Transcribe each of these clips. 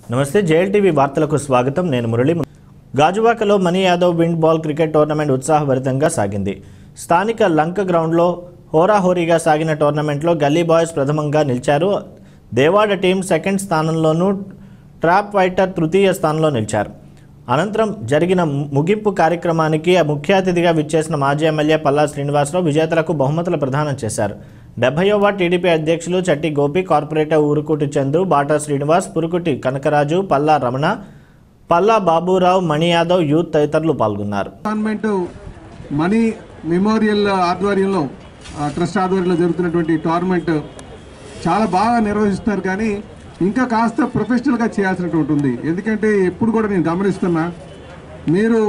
నమస్తే జేఎల్టీవీ వార్తలకు స్వాగతం నేను మురళి గాజువాకలో Mani Yadav wind ball cricket tournament ఉత్సాహభరితంగా సాగింది స్థానిక లంక గ్రౌండ్లో హోరాహోరీగా సాగిన టోర్నమెంట్లో గల్లీ బాయ్స్ ప్రథమంగా నిలిచారు దేవాడ టీం సెకండ్ స్థానంలోనూ ట్రాప్ ఫైటర్ తృతీయ స్థానంలో నిలిచారు అనంతరం జరిగిన ముగింపు కార్యక్రమానికి ముఖ్య అతిథిగా విచ్చేసిన మాజీ ఎమ్మెల్యే పల్లా శ్రీనివాసరావు విజేతలకు బహుమతులు ప్రదానం చేశారు డెబ్బైవ టీడీపీ అధ్యక్షులు చట్టి గోపి కార్పొరేటర్ ఊరుకుటి చంద్రు బాటా శ్రీనివాస్ పురుకుటి కనకరాజు పల్లా రమణ పల్లా బాబురావు మణి యాదవ్ యూత్ తదితరులు పాల్గొన్నారు గవర్నమెంట్ మనీ మెమోరియల్ ఆధ్వర్యంలో ఆ, ట్రస్ట్ ఆధ్వర్యంలో జరుగుతున్నటువంటి టోర్నమెంట్ చాలా బాగా నిర్వహిస్తున్నారు కానీ ఇంకా కాస్త ప్రొఫెషనల్గా చేయాల్సినటువంటి ఉంది ఎందుకంటే ఎప్పుడు కూడా నేను గమనిస్తున్నా మీరు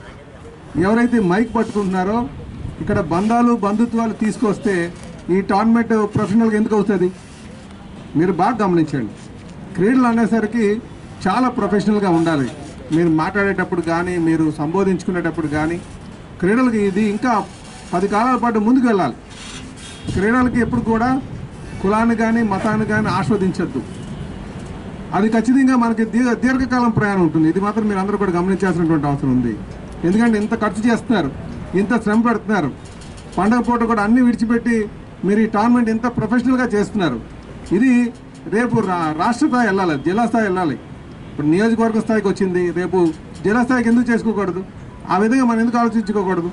ఎవరైతే మైక్ పట్టుకుంటున్నారో ఇక్కడ బంధాలు బంధుత్వాలు తీసుకొస్తే ఈ టోర్నమెంట్ ప్రొఫెషనల్గా ఎందుకు అవుతుంది మీరు బాగా గమనించండి క్రీడలు అనేసరికి చాలా ప్రొఫెషనల్గా ఉండాలి మీరు మాట్లాడేటప్పుడు కానీ మీరు సంబోధించుకునేటప్పుడు కానీ క్రీడలకి ఇది ఇంకా పది కాలాల పాటు ముందుకు వెళ్ళాలి క్రీడలకి ఎప్పుడు కూడా కులాన్ని కానీ మతాన్ని కానీ ఆస్వాదించద్దు అది ఖచ్చితంగా మనకి దీర్ఘ దీర్ఘకాలం ప్రయాణం ఉంటుంది ఇది మాత్రం మీరు అందరూ కూడా గమనించాల్సినటువంటి అవసరం ఉంది ఎందుకంటే ఇంత ఖర్చు చేస్తున్నారు ఇంత శ్రమ పెడుతున్నారు పండగ పూట కూడా అన్ని విడిచిపెట్టి మీరు ఈ టోర్నమెంట్ ఇంత ప్రొఫెషనల్గా చేస్తున్నారు ఇది రేపు రా- రాష్ట్ర స్థాయి వెళ్ళాలి జిల్లా స్థాయి వెళ్ళాలి ఇప్పుడు నియోజకవర్గ స్థాయికి వచ్చింది రేపు జిల్లా స్థాయికి ఎందుకు చేసుకోకూడదు ఆ విధంగా మనం ఎందుకు ఆలోచించుకోకూడదు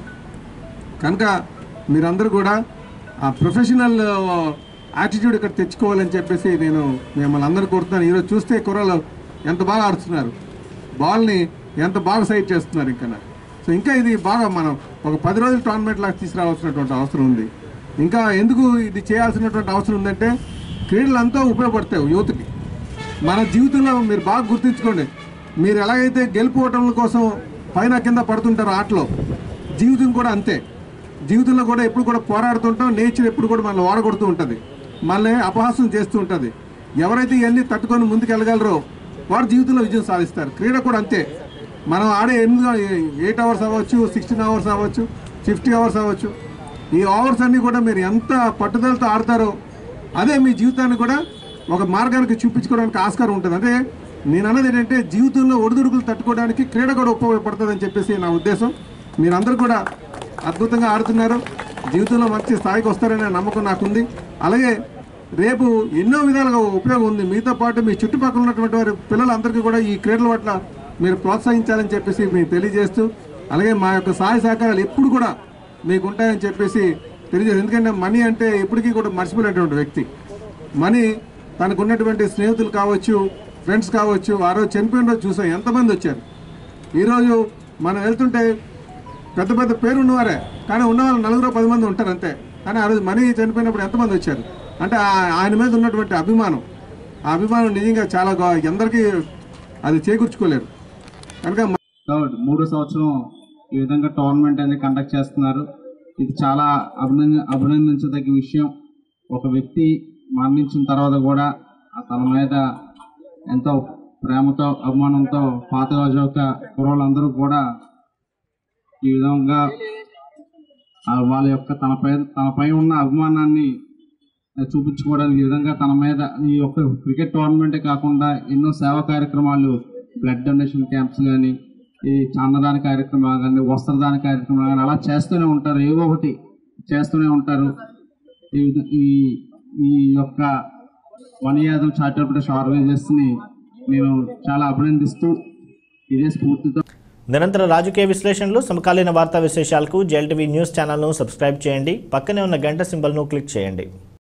కనుక మీరందరూ కూడా ఆ ప్రొఫెషనల్ యాటిట్యూడ్ ఇక్కడ తెచ్చుకోవాలని చెప్పేసి నేను మిమ్మల్ని అందరూ కోరుతున్నాను ఈరోజు చూస్తే కుర్రలు ఎంత బాగా ఆడుతున్నారు బాల్ని ఎంత బాగా సైడ్ చేస్తున్నారు ఇంకా సో ఇంకా ఇది బాగా మనం ఒక పది రోజుల టోర్నమెంట్ లాగా తీసుకురావాల్సినటువంటి అవసరం ఉంది ఇంకా ఎందుకు ఇది చేయాల్సినటువంటి అవసరం ఉందంటే క్రీడలు అంతా ఉపయోగపడతాయి యూత్కి మన జీవితంలో మీరు బాగా గుర్తుంచుకోండి మీరు ఎలాగైతే గెలుపోవటం కోసం పైన కింద పడుతుంటారో ఆటలో జీవితం కూడా అంతే జీవితంలో కూడా ఎప్పుడు కూడా పోరాడుతుంటాం నేచర్ ఎప్పుడు కూడా మనల్ని ఓడగొడుతూ ఉంటుంది మనల్ని అపహాసం చేస్తూ ఉంటుంది ఎవరైతే ఇవన్నీ తట్టుకొని ముందుకు వెళ్ళగలరో వారు జీవితంలో విజయం సాధిస్తారు క్రీడ కూడా అంతే మనం ఆడే ఎనిమిది ఎయిట్ అవర్స్ అవ్వచ్చు సిక్స్టీన్ అవర్స్ అవ్వచ్చు ఫిఫ్టీ అవర్స్ అవ్వచ్చు ఈ అవర్స్ అన్నీ కూడా మీరు ఎంత పట్టుదలతో ఆడతారో అదే మీ జీవితాన్ని కూడా ఒక మార్గానికి చూపించుకోవడానికి ఆస్కారం ఉంటుంది అదే నేను అన్నది ఏంటంటే జీవితంలో ఒడిదుడుకులు తట్టుకోవడానికి క్రీడ కూడా ఉపయోగపడుతుందని చెప్పేసి నా ఉద్దేశం మీరందరూ కూడా అద్భుతంగా ఆడుతున్నారు జీవితంలో మంచి స్థాయికి వస్తారనే నమ్మకం నాకుంది అలాగే రేపు ఎన్నో విధాలుగా ఉపయోగం ఉంది మీతో పాటు మీ చుట్టుపక్కల ఉన్నటువంటి వారి పిల్లలందరికీ కూడా ఈ క్రీడల పట్ల మీరు ప్రోత్సహించాలని చెప్పేసి మీకు తెలియజేస్తూ అలాగే మా యొక్క సహాయ సహకారాలు ఎప్పుడు కూడా మీకు ఉంటాయని చెప్పేసి తెలియజేసి ఎందుకంటే మనీ అంటే ఎప్పటికీ కూడా మర్చిపోయినటువంటి వ్యక్తి మనీ తనకు ఉన్నటువంటి స్నేహితులు కావచ్చు ఫ్రెండ్స్ కావచ్చు ఆ రోజు చనిపోయిన రోజు చూసాం ఎంతమంది వచ్చారు ఈరోజు మనం వెళ్తుంటే పెద్ద పెద్ద పేరు ఉన్నవారే కానీ ఉన్నవాళ్ళు నలుగురు పది మంది ఉంటారు అంతే కానీ ఆ రోజు మనీ చనిపోయినప్పుడు ఎంతమంది వచ్చారు అంటే ఆ- ఆయన మీద ఉన్నటువంటి అభిమానం ఆ అభిమానం నిజంగా చాలా గొ- ఎందరికీ అది చేకూర్చుకోలేరు కనుక కాబట్టి మూడో సంవత్సరం ఈ విధంగా టోర్నమెంట్ అనేది కండక్ట్ చేస్తున్నారు ఇది చాలా అభినంద అభినందించదగ్గ విషయం ఒక వ్యక్తి మరణించిన తర్వాత కూడా ఆ తన మీద ఎంతో ప్రేమతో అభిమానంతో పాత రోజు యొక్క కుర్రోళ్ళందరూ కూడా ఈ విధంగా ఆ వాళ్ళ యొక్క తనపై తనపై ఉన్న అభిమానాన్ని చూపించుకోవడానికి ఈ విధంగా తన మీద ఈ యొక్క క్రికెట్ టోర్నమెంటే కాకుండా ఎన్నో సేవా కార్యక్రమాలు బ్లడ్ డొనేషన్ క్యాంప్స్ కానీ ఈ అన్నదాన కార్యక్రమాలు కానీ వస్త్రదాన కార్యక్రమాలు కానీ అలా చేస్తూనే ఉంటారు ఏవో ఒకటి చేస్తూనే ఉంటారు ఈ విధ- ఈ ఈ యొక్క మనీ యాదవ్ చారిటబుల్ ట్రస్ట్ ఆర్గనైజర్స్ని నేను చాలా అభినందిస్తూ ఇదే స్ఫూర్తితో నిరంతర రాజకీయ విశ్లేషణలు సమకాలీన వార్తా విశేషాలకు జేఎల్టీవీ న్యూస్ ఛానల్ను సబ్స్క్రైబ్ చేయండి పక్కనే ఉన్న గంట సింబల్ను క్లిక్ చేయండి